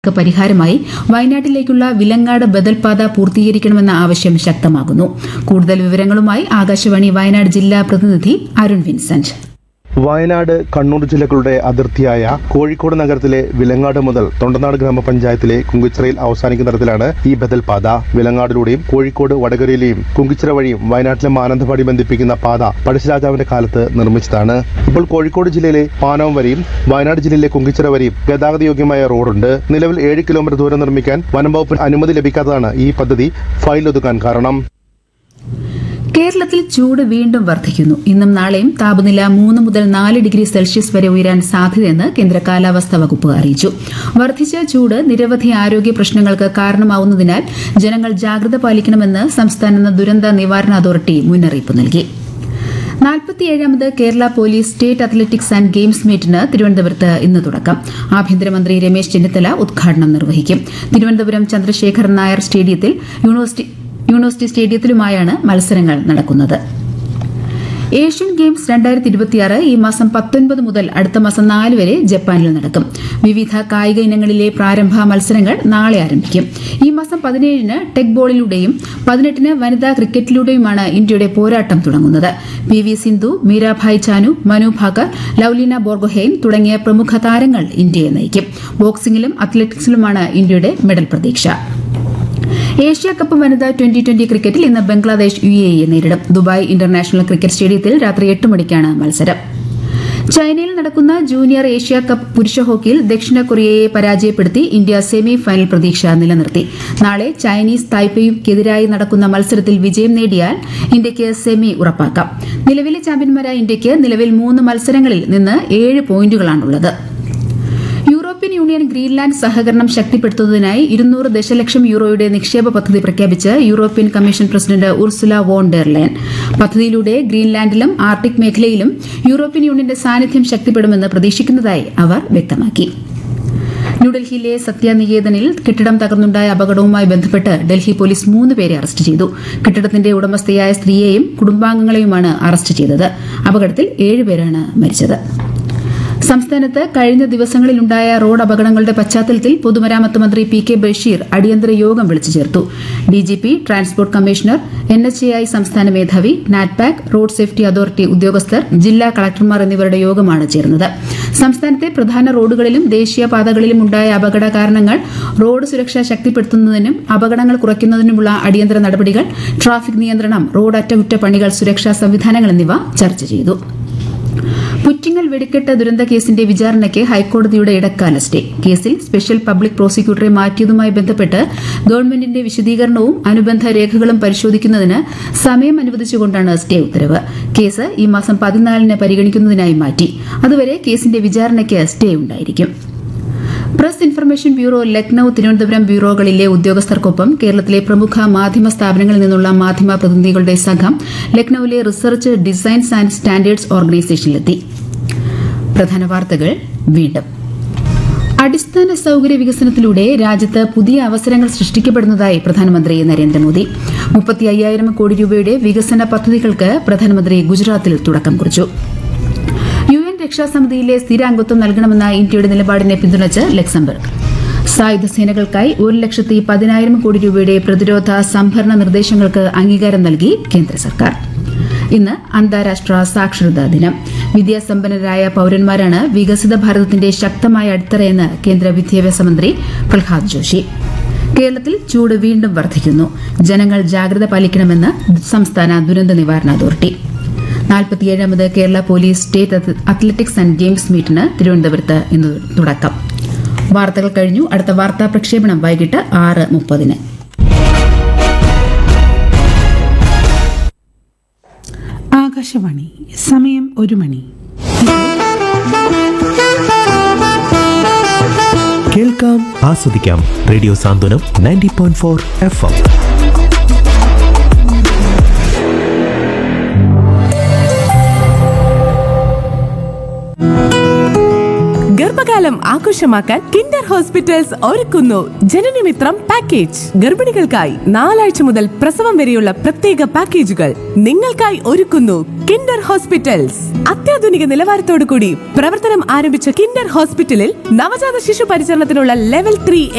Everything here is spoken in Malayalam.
ക്ക് പരിഹാരമായി വയനാട്ടിലേക്കുള്ള വിലങ്ങാട് ബദൽപാത പൂർത്തീകരിക്കണമെന്ന ആവശ്യം ശക്തമാകുന്നു കൂടുതൽ വിവരങ്ങളുമായി ആകാശവാണി വയനാട് ജില്ലാ പ്രതിനിധി അരുൺ വിൻസെന്റ് വയനാട് കണ്ണൂർ ജില്ലകളുടെ അതിർത്തിയായ കോഴിക്കോട് നഗരത്തിലെ വിലങ്ങാട് മുതൽ തൊണ്ടനാട് ഗ്രാമപഞ്ചായത്തിലെ കുങ്കിച്ചിറയിൽ അവസാനിക്കുന്ന തരത്തിലാണ് ഈ ബദൽ പാത വിലങ്ങാടിലൂടെയും കോഴിക്കോട് വടകരയിലെയും കുങ്കിച്ചിറ വഴിയും വയനാട്ടിലെ മാനന്തവാടി ബന്ധിപ്പിക്കുന്ന പാത പഴശ്ശിരാജാവിന്റെ കാലത്ത് നിർമ്മിച്ചതാണ് ഇപ്പോൾ കോഴിക്കോട് ജില്ലയിലെ പാനവം വരെയും വയനാട് ജില്ലയിലെ കുങ്കിച്ചിറ വരെയും ഗതാഗത യോഗ്യമായ റോഡുണ്ട് നിലവിൽ ഏഴ് കിലോമീറ്റർ ദൂരം നിർമ്മിക്കാൻ വനം വകുപ്പിന് അനുമതി ലഭിക്കാത്തതാണ് ഈ പദ്ധതി ഫയൽ ഒതുക്കാൻ കാരണം കേരളത്തിൽ ചൂട് വീണ്ടും വർദ്ധിക്കുന്നു ഇന്നും നാളെയും താപനില മൂന്ന് മുതൽ നാല് ഡിഗ്രി സെൽഷ്യസ് വരെ ഉയരാൻ സാധ്യതയെന്ന് കേന്ദ്ര കാലാവസ്ഥാ വകുപ്പ് അറിയിച്ചു വർദ്ധിച്ച ചൂട് നിരവധി ആരോഗ്യ പ്രശ്നങ്ങൾക്ക് കാരണമാവുന്നതിനാൽ ജനങ്ങൾ ജാഗ്രത പാലിക്കണമെന്ന് സംസ്ഥാന ദുരന്ത നിവാരണ അതോറിറ്റി മുന്നറിയിപ്പ് നൽകി നാൽപ്പത്തിയേഴാമത് Kerala police state athletics and games മീറ്റിന് തിരുവനന്തപുരത്ത് ഇന്ന് തുടക്കം ആഭ്യന്തരമന്ത്രി രമേശ് ചെന്നിത്തല ഉദ്ഘാടനം നിർവഹിക്കും തിരുവനന്തപുരം ചന്ദ്രശേഖർ നായർ സ്റ്റേഡിയത്തിൽ യൂണിവേഴ്സിറ്റി യൂണിവേഴ്സിറ്റി സ്റ്റേഡിയത്തിലുമായാണ് മത്സരങ്ങൾ നടക്കുന്നത് ഏഷ്യൻ ഗെയിംസ് രണ്ടായിരത്തി ഇരുപത്തിയാറ് ഈ മാസം പത്തൊൻപത് മുതൽ അടുത്ത മാസം നാല് വരെ ജപ്പാനിൽ നടക്കും വിവിധ കായിക ഇനങ്ങളിലെ പ്രാരംഭ മത്സരങ്ങൾ നാളെ ആരംഭിക്കും ഈ മാസം പതിനേഴിന് ടെക് ബോളിലൂടെയും പതിനെട്ടിന് വനിതാ ക്രിക്കറ്റിലൂടെയുമാണ് ഇന്ത്യയുടെ പോരാട്ടം തുടങ്ങുന്നത് പി വി സിന്ധു മീരാഭായ് ചാനു മനു ഭാക്കർ ലൌലിന ബോർഗോഹെയ്ൻ തുടങ്ങിയ പ്രമുഖ താരങ്ങൾ ഇന്ത്യയെ നയിക്കും ബോക്സിംഗിലും അത്ലറ്റിക്സിലുമാണ് ഇന്ത്യയുടെ മെഡൽ പ്രതീക്ഷ ഏഷ്യ കപ്പ് വനിതാ ട്വന്റി ട്വന്റി ക്രിക്കറ്റിൽ ഇന്ന് ബംഗ്ലാദേശ് യു എ ഇയെ നേരിടും ദുബായ് ഇന്റർനാഷണൽ ക്രിക്കറ്റ് സ്റ്റേഡിയത്തിൽ രാത്രി എട്ട് മണിക്കാണ് മത്സരം ചൈനയിൽ നടക്കുന്ന ജൂനിയർ ഏഷ്യ കപ്പ് പുരുഷ ഹോക്കിയിൽ ദക്ഷിണ കൊറിയയെ പരാജയപ്പെടുത്തി ഇന്ത്യ സെമി ഫൈനൽ പ്രതീക്ഷ നിലനിർത്തി നാളെ ചൈനീസ് തായ്പേയ്ക്കെതിരായി നടക്കുന്ന മത്സരത്തിൽ വിജയം നേടിയാൽ ഇന്ത്യയ്ക്ക് സെമി ഉറപ്പാക്കാം നിലവിലെ ചാമ്പ്യന്മാരായ ഇന്ത്യയ്ക്ക് നിലവിൽ മൂന്ന് മത്സരങ്ങളിൽ നിന്ന് ഏഴ് പോയിന്റുകളാണുള്ളത് യൂറോപ്യൻ യൂണിയൻ ഗ്രീൻലാൻഡ് സഹകരണം ശക്തിപ്പെടുത്തുന്നതിനായി ഇരുന്നൂറ് ദശലക്ഷം യൂറോയുടെ നിക്ഷേപ പദ്ധതി പ്രഖ്യാപിച്ച് European commission president Ursula von der Leyen പദ്ധതിയിലൂടെ ഗ്രീൻലാൻഡിലും ആർട്ടിക് മേഖലയിലും യൂറോപ്യൻ യൂണിയന്റെ സാന്നിധ്യം ശക്തിപ്പെടുമെന്ന് പ്രതീക്ഷിക്കുന്നതായി അവർ വ്യക്തമാക്കി ന്യൂഡൽഹിയിലെ സത്യാനികേതനിൽ കെട്ടിടം തകർന്നുണ്ടായ അപകടവുമായി ബന്ധപ്പെട്ട് ഡൽഹി പോലീസ് മൂന്ന് പേരെ അറസ്റ്റ് ചെയ്തു കെട്ടിടത്തിന്റെ ഉടമസ്ഥയായ സ്ത്രീയെയും കുടുംബാംഗങ്ങളെയുമാണ് അറസ്റ്റ് ചെയ്തത് അപകടത്തിൽ ഏഴുപേരാണ് മരിച്ചത് സംസ്ഥാനത്ത് കഴിഞ്ഞ ദിവസങ്ങളിലുണ്ടായ റോഡ് അപകടങ്ങളുടെ പശ്ചാത്തലത്തിൽ പൊതുമരാമത്ത് മന്ത്രി പി കെ ബഷീർ അടിയന്തര യോഗം വിളിച്ചു ചേർത്തു DGP transport commissioner N H A I സംസ്ഥാന മേധാവി നാറ്റ്പാക് റോഡ് സേഫ്റ്റി അതോറിറ്റി ഉദ്യോഗസ്ഥർ ജില്ലാ കളക്ടർമാർ എന്നിവരുടെ യോഗമാണ് ചേർന്നത് സംസ്ഥാനത്തെ പ്രധാന റോഡുകളിലും ദേശീയപാതകളിലും ഉണ്ടായ അപകട കാരണങ്ങൾ റോഡ് സുരക്ഷ ശക്തിപ്പെടുത്തുന്നതിനും അപകടങ്ങൾ കുറയ്ക്കുന്നതിനുമുള്ള അടിയന്തര നടപടികൾ ട്രാഫിക് നിയന്ത്രണം റോഡ് അറ്റകുറ്റപ്പണികൾ സുരക്ഷാ സംവിധാനങ്ങൾ എന്നിവ ചർച്ച ചെയ്തു പുറ്റിങ്ങൽ വെടിക്കെട്ട് ദുരന്ത കേസിന്റെ വിചാരണയ്ക്ക് ഹൈക്കോടതിയുടെ ഇടക്കാല സ്റ്റേ കേസിൽ സ്പെഷ്യൽ പബ്ലിക് പ്രോസിക്യൂട്ടറെ മാറ്റിയതുമായി ബന്ധപ്പെട്ട് ഗവൺമെന്റിന്റെ വിശദീകരണവും അനുബന്ധ രേഖകളും പരിശോധിക്കുന്നതിന് സമയം അനുവദിച്ചുകൊണ്ടാണ് സ്റ്റേ ഉത്തരവ് കേസ് ഈ മാസം പതിനാലിന് പരിഗണിക്കുന്നതിനായി മാറ്റി അതുവരെ കേസിന്റെ വിചാരണയ്ക്ക് സ്റ്റേ ഉണ്ടായിരിക്കും press information bureau Lucknow Thiruvananthapuram ബ്യൂറോകളിലെ ഉദ്യോഗസ്ഥർക്കൊപ്പം കേരളത്തിലെ പ്രമുഖ മാധ്യമ സ്ഥാപനങ്ങളിൽ നിന്നുള്ള മാധ്യമ പ്രതിനിധികളുടെ സംഘം ലക്നൌവിലെ റിസർച്ച് ഡിസൈൻസ് ആൻഡ് സ്റ്റാൻഡേർഡ്സ് ഓർഗനൈസേഷനിലെത്തി പ്രധാന വാർത്തകൾ വീണ്ടും അടിസ്ഥാന സൌകര്യ വികസനത്തിലൂടെ രാജ്യത്ത് പുതിയ അവസരങ്ങൾ സൃഷ്ടിക്കപ്പെടുന്നതായി പ്രധാനമന്ത്രി നരേന്ദ്രമോദി മുപ്പത്തി അയ്യായിരം കോടി രൂപയുടെ വികസന പദ്ധതികൾക്ക് പ്രധാനമന്ത്രി ഗുജറാത്തിൽ തുടക്കം കുറിച്ചു യു എൻ രക്ഷാസമിതിയിലെ സ്ഥിരാംഗത്വം നൽകണമെന്ന ഇന്ത്യയുടെ നിലപാടിനെ പിന്തുണച്ച് ലക്സംബർഗ് സായുധ സേനകൾക്കായി ഒരു ലക്ഷത്തി പതിനായിരം കോടി രൂപയുടെ പ്രതിരോധ സംഭരണ നിർദ്ദേശങ്ങൾക്ക് അംഗീകാരം നൽകി കേന്ദ്ര സർക്കാർ ഇന്ന് അന്താരാഷ്ട്ര സാക്ഷരതാ ദിനം വിദ്യാസമ്പന്നരായ പൌരന്മാരാണ് വികസിത ഭാരതത്തിന്റെ ശക്തമായ അടിത്തറയെന്ന് കേന്ദ്ര വിദ്യാഭ്യാസ മന്ത്രി പ്രഹ്ലാദ് ജോഷി കേരളത്തിൽ ചൂട് വീണ്ടും വർദ്ധിക്കുന്നു ജനങ്ങൾ ജാഗ്രത പാലിക്കണമെന്ന് സംസ്ഥാന ദുരന്ത നിവാരണ അതോറിറ്റി നാൽപ്പത്തിയേഴാമത് Kerala police state athletics and games മീറ്റിന് തിരുവനന്തപുരത്ത് ഇന്ന് തുടക്കം വാർത്തകൾ കഴിഞ്ഞു അടുത്ത വാർത്താ പ്രക്ഷേപണം വൈകിട്ട് ആറ് മുപ്പതിന് ആകാശവാണി സമയം ഒരു മണി കേൾക്കാം ആസ്വദിക്കാം radio Santhwanam ninety point four F M ഗർഭകാലം ആഘോഷമാക്കാൻ കിൻഡർ ഹോസ്പിറ്റൽസ് ഒരുക്കുന്നു ജനനമിത്രം പാക്കേജ് ഗർഭിണികൾക്കായി നാലാഴ്ച മുതൽ പ്രസവം വരെയുള്ള പ്രത്യേക പാക്കേജുകൾ നിങ്ങൾക്കായി ഒരുക്കുന്നു കിൻഡർ ഹോസ്പിറ്റൽസ് അത്യാധുനിക നിലവാരത്തോടു കൂടി പ്രവർത്തനം ആരംഭിച്ച കിൻഡർ ഹോസ്പിറ്റലിൽ നവജാത ശിശു പരിചരണത്തിനുള്ള ലെവൽ ത്രീ